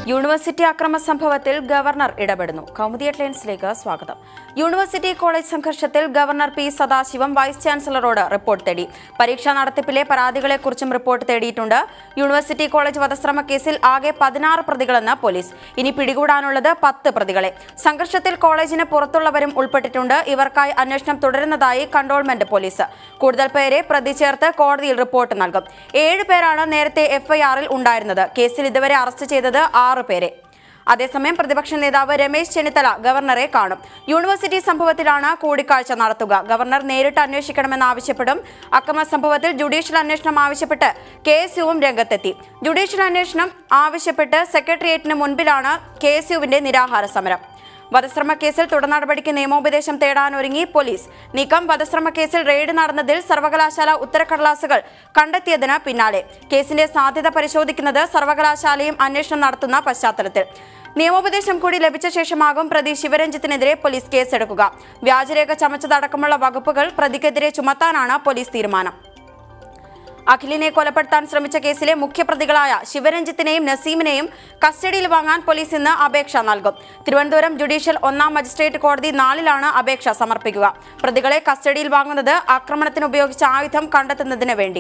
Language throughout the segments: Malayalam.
യൂണിവേഴ്സിറ്റി അക്രമ സംഭവത്തിൽ ഗവർണർ ഇടപെടുന്നു കൗമുദി ഹെഡ്ലൈൻസിലേക്ക് സ്വാഗതം യൂണിവേഴ്സിറ്റി കോളേജ് സംഘർഷത്തിൽ ഗവർണർ പി സദാശിവം വൈസ് ചാൻസലറോട് റിപ്പോർട്ട് തേടി പരീക്ഷാ നടത്തിപ്പിലെ പരാതികളെക്കുറിച്ചും റിപ്പോർട്ട് തേടിയിട്ടുണ്ട് യൂണിവേഴ്സിറ്റി കോളേജ് വധശ്രമ കേസിൽ ആകെ പതിനാറ് പ്രതികളെന്ന് പോലീസ് ഇനി പിടികൂടാനുള്ളത് പത്ത് പ്രതികളെ സംഘർഷത്തിൽ കോളേജിന് പുറത്തുള്ളവരും ഉൾപ്പെട്ടിട്ടുണ്ട് ഇവർക്കായി അന്വേഷണം തുടരുന്നതായി കൺട്രോൾമെന്റ് പോലീസ് കൂടുതൽ പേരെ പ്രതി ചേർത്ത് കോടതിയിൽ റിപ്പോർട്ട് നൽകും ഏഴ് പേരാണ് നേരത്തെ എഫ്ഐആറിൽ ഉണ്ടായിരുന്നത് കേസിൽ ഇതുവരെ അറസ്റ്റ് ചെയ്തത് ആറ് പേരെ അതേസമയം പ്രതിപക്ഷ നേതാവ് രമേശ് ചെന്നിത്തല ഗവർണറെ കാണും യൂണിവേഴ്സിറ്റി സംഭവത്തിലാണ് കൂടിക്കാഴ്ച നടത്തുക ഗവർണർ നേരിട്ട് അന്വേഷിക്കണമെന്നാവശ്യപ്പെടും അക്രമ സംഭവത്തിൽ ജുഡീഷ്യൽ അന്വേഷണം ആവശ്യപ്പെട്ട് കെ എസ് യുവും രംഗത്തെത്തി ജുഡീഷ്യൽ അന്വേഷണം ആവശ്യപ്പെട്ട് സെക്രട്ടേറിയറ്റിന് മുൻപിലാണ് കെ എസ് യുവിന്റെ നിരാഹാര സമരം വധശ്രമ കേസിൽ തുടർ നടപടിക്ക് നിയമോപദേശം തേടാനൊരുങ്ങി പോലീസ് നീക്കം വധശ്രമ കേസിൽ റെയ്ഡ് നടന്നതിൽ സർവകലാശാല ഉത്തരക്കടലാസുകൾ കണ്ടെത്തിയതിന് പിന്നാലെ കേസിന്റെ സാധ്യത പരിശോധിക്കുന്നത് സർവകലാശാലയും അന്വേഷണം നടത്തുന്ന പശ്ചാത്തലത്തിൽ നിയമോപദേശം കൂടി ലഭിച്ച ശേഷമാകും പ്രതി ശിവരഞ്ജിത്തിനെതിരെ പോലീസ് കേസെടുക്കുക വ്യാജരേഖ ചമച്ചതടക്കമുള്ള വകുപ്പുകൾ പ്രതിക്കെതിരെ ചുമത്താനാണ് പോലീസ് തീരുമാനം അഖിലിനെ കൊലപ്പെടുത്താൻ ശ്രമിച്ച കേസിലെ മുഖ്യപ്രതികളായ ശിവരഞ്ജിത്തിനെയും നസീമിനെയും കസ്റ്റഡിയിൽ വാങ്ങാൻ പോലീസ് ഇന്ന് അപേക്ഷ നൽകും തിരുവനന്തപുരം ജുഡീഷ്യൽ ഒന്നാം മജിസ്ട്രേറ്റ് കോടതി നാലിലാണ് അപേക്ഷ സമർപ്പിക്കുക പ്രതികളെ കസ്റ്റഡിയിൽ വാങ്ങുന്നത് ആക്രമണത്തിന് ഉപയോഗിച്ച ആയുധം കണ്ടെത്തുന്നതിന് വേണ്ടി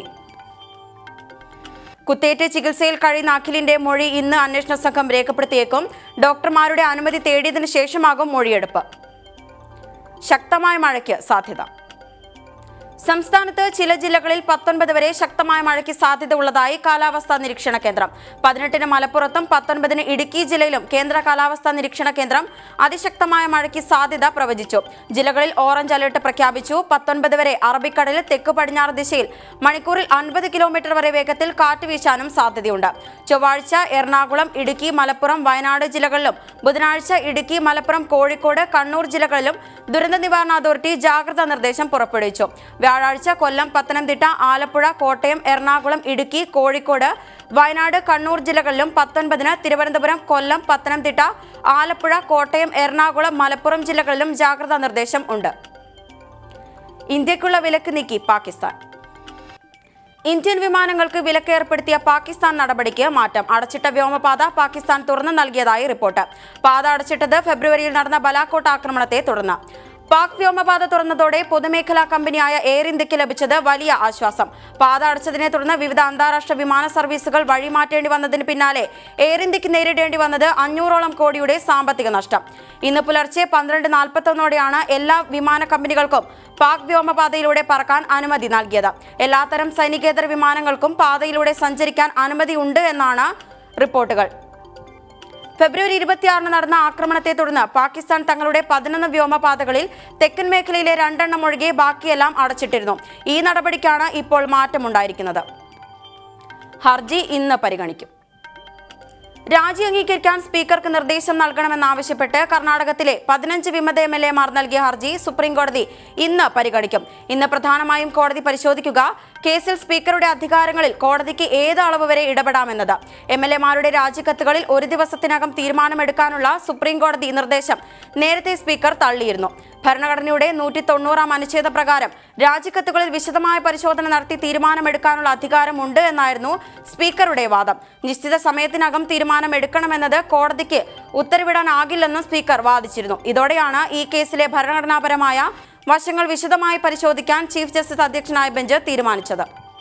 കുത്തേറ്റ് ചികിത്സയിൽ കഴിയുന്ന അഖിലിന്റെ മൊഴി ഇന്ന് അന്വേഷണ സംഘം രേഖപ്പെടുത്തിയേക്കും ഡോക്ടർമാരുടെ അനുമതി തേടിയതിനു ശേഷമാകും മൊഴിയെടുപ്പ് ശക്തമായ മഴയ്ക്ക് സാധ്യത സംസ്ഥാനത്ത് ചില ജില്ലകളിൽ പത്തൊൻപത് വരെ ശക്തമായ മഴയ്ക്ക് സാധ്യത ഉള്ളതായി കാലാവസ്ഥാ നിരീക്ഷണ കേന്ദ്രം പതിനെട്ടിന് മലപ്പുറത്തും പത്തൊൻപതിന് ഇടുക്കി ജില്ലയിലും കേന്ദ്ര കാലാവസ്ഥാ നിരീക്ഷണ കേന്ദ്രം അതിശക്തമായ മഴയ്ക്ക് സാധ്യത പ്രവചിച്ചു ജില്ലകളിൽ ഓറഞ്ച് അലർട്ട് പ്രഖ്യാപിച്ചു പത്തൊൻപത് വരെ അറബിക്കടലിൽ തെക്ക് പടിഞ്ഞാറ് ദിശയിൽ മണിക്കൂറിൽ അൻപത് കിലോമീറ്റർ വരെ വേഗത്തിൽ കാറ്റ് വീശാനും സാധ്യതയുണ്ട് ചൊവ്വാഴ്ച എറണാകുളം ഇടുക്കി മലപ്പുറം വയനാട് ജില്ലകളിലും ബുധനാഴ്ച ഇടുക്കി മലപ്പുറം കോഴിക്കോട് കണ്ണൂർ ജില്ലകളിലും ദുരന്ത നിവാരണ അതോറിറ്റി ജാഗ്രതാ നിർദ്ദേശം പുറപ്പെടുവിച്ചു വ്യാഴാഴ്ച കൊല്ലം പത്തനംതിട്ട ആലപ്പുഴ കോട്ടയം എറണാകുളം ഇടുക്കി കോഴിക്കോട് വയനാട് കണ്ണൂർ ജില്ലകളിലും പത്തൊൻപതിന് തിരുവനന്തപുരം കൊല്ലം പത്തനംതിട്ട ആലപ്പുഴ കോട്ടയം എറണാകുളം മലപ്പുറം ജില്ലകളിലും ജാഗ്രതാ നിർദ്ദേശം ഉണ്ട് ഇന്ത്യക്കുള്ള വിലക്ക് നീക്കി പാകിസ്ഥാൻ ഇന്ത്യൻ വിമാനങ്ങൾക്ക് വിലക്ക് ഏർപ്പെടുത്തിയ പാകിസ്ഥാൻ നടപടിക്ക് മാറ്റം അടച്ചിട്ട വ്യോമപാത പാകിസ്ഥാൻ തുറന്നു നൽകിയതായി റിപ്പോർട്ട് പാത അടച്ചിട്ടത് ഫെബ്രുവരിയിൽ നടന്ന ബലാക്കോട്ട് ആക്രമണത്തെ തുടർന്ന് പാക് വ്യോമപാത തുറന്നതോടെ പൊതുമേഖലാ കമ്പനിയായ എയർ ഇന്ത്യക്ക് ലഭിച്ചത് വലിയ ആശ്വാസം പാത അടച്ചതിനെ തുടർന്ന് വിവിധ അന്താരാഷ്ട്ര വിമാന സർവീസുകൾ വഴിമാറ്റേണ്ടി വന്നതിന് പിന്നാലെ എയർ ഇന്ത്യക്ക് നേരിടേണ്ടി വന്നത് അഞ്ഞൂറോളം കോടിയുടെ സാമ്പത്തിക നഷ്ടം ഇന്ന് പുലർച്ചെ പന്ത്രണ്ട് നാൽപ്പത്തൊന്നോടെയാണ് എല്ലാ വിമാന കമ്പനികൾക്കും പാക് വ്യോമപാതയിലൂടെ പറക്കാൻ അനുമതി നൽകിയത് എല്ലാത്തരം സൈനികേതര വിമാനങ്ങൾക്കും പാതയിലൂടെ സഞ്ചരിക്കാൻ അനുമതിയുണ്ട് എന്നാണ് റിപ്പോർട്ടുകൾ ഫെബ്രുവരി ഇരുപത്തിയാറിന് നടന്ന ആക്രമണത്തെ തുടർന്ന് പാകിസ്ഥാൻ തങ്ങളുടെ പതിനൊന്ന് വ്യോമപാതകളിൽ തെക്കൻ മേഖലയിലെ രണ്ടെണ്ണം ഒഴികെ ബാക്കിയെല്ലാം അടച്ചിട്ടിരുന്നു ഈ നടപടിക്കാണ് ഇപ്പോൾ മാറ്റമുണ്ടായിരിക്കുന്നത് ഹർജി ഇന്ന് പരിഗണിക്കും രാജി അംഗീകരിക്കാൻ സ്പീക്കർക്ക് നിർദ്ദേശം നൽകണമെന്നാവശ്യപ്പെട്ട് കർണാടകത്തിലെ പതിനഞ്ച് വിമത എം എൽ എമാർ നൽകിയ ഹർജി സുപ്രീംകോടതി ഇന്ന് പരിഗണിക്കും ഇന്ന് പ്രധാനമായും കോടതി പരിശോധിക്കുക കേസിൽ സ്പീക്കറുടെ അധികാരങ്ങളിൽ കോടതിക്ക് ഏത് അളവ് വരെ ഇടപെടാമെന്നത് എം എൽ എമാരുടെ രാജിക്കത്തുകളിൽ ഒരു ദിവസത്തിനകം തീരുമാനമെടുക്കാനുള്ള സുപ്രീംകോടതി നിർദ്ദേശം നേരത്തെ സ്പീക്കർ തള്ളിയിരുന്നു ഭരണഘടനയുടെ നൂറ്റി തൊണ്ണൂറാം അനുച്ഛേദ പ്രകാരം രാജിക്കത്തുകളിൽ വിശദമായ പരിശോധന നടത്തി തീരുമാനമെടുക്കാനുള്ള അധികാരമുണ്ട് എന്നായിരുന്നു സ്പീക്കറുടെ വാദം നിശ്ചിത സമയത്തിനകം തീരുമാനം എടുക്കണമെന്നത് കോടതിക്ക് ഉത്തരവിടാനാകില്ലെന്നും സ്പീക്കർ വാദിച്ചിരുന്നു ഇതോടെയാണ് ഈ കേസിലെ ഭരണഘടനാപരമായ വശങ്ങൾ വിശദമായി പരിശോധിക്കാൻ ചീഫ് ജസ്റ്റിസ് അധ്യക്ഷനായ ബെഞ്ച് തീരുമാനിച്ചത്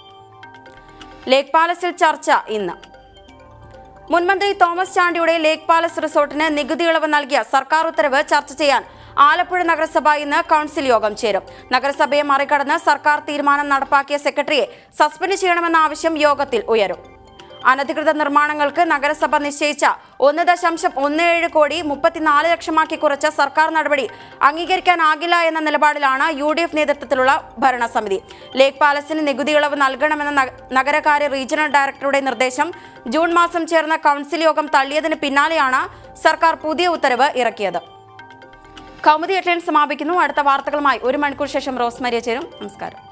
ലേക്ക് പാലസിൽ ചർച്ച ഇന്ന് മുൻമന്ത്രി തോമസ് ചാണ്ടിയുടെ ലേക്ക് പാലസ് റിസോർട്ടിന് നികുതി ഇളവ് നൽകിയ സർക്കാർ ഉത്തരവ് ചർച്ച ചെയ്യാൻ ആലപ്പുഴ നഗരസഭ ഇന്ന് കൗൺസിൽ യോഗം ചേരും നഗരസഭയെ മറികടന്ന് സർക്കാർ തീരുമാനം നടപ്പാക്കിയ സെക്രട്ടറിയെ സസ്പെൻഡ് ചെയ്യണമെന്ന ആവശ്യം യോഗത്തിൽ ഉയരും അനധികൃത നിർമ്മാണങ്ങൾക്ക് നഗരസഭ നിശ്ചയിച്ച ഒന്ന് ദശാംശം ഒന്ന് ഏഴ് കോടി മുപ്പത്തിനാല് ലക്ഷമാക്കി കുറച്ച സർക്കാർ നടപടി അംഗീകരിക്കാനാകില്ല എന്ന നിലപാടിലാണ് യു ഡി എഫ് നേതൃത്വത്തിലുള്ള ഭരണസമിതി ലേക്ക് പാലസിന് നികുതി ഇളവ് നൽകണമെന്ന നഗ- നഗരകാര്യ റീജിയണൽ ഡയറക്ടറുടെ നിർദ്ദേശം ജൂൺ മാസം ചേർന്ന കൗൺസിൽ യോഗം തള്ളിയതിന് പിന്നാലെയാണ് സർക്കാർ പുതിയ ഉത്തരവ് ഇറക്കിയത് കൗമുദി ഹെഡ്ലൈൻ സമാപിക്കുന്നു അടുത്ത വാർത്തകളുമായി ഒരു മണിക്കൂർ ശേഷം റോസ്മരിയ ചേരും നമസ്കാരം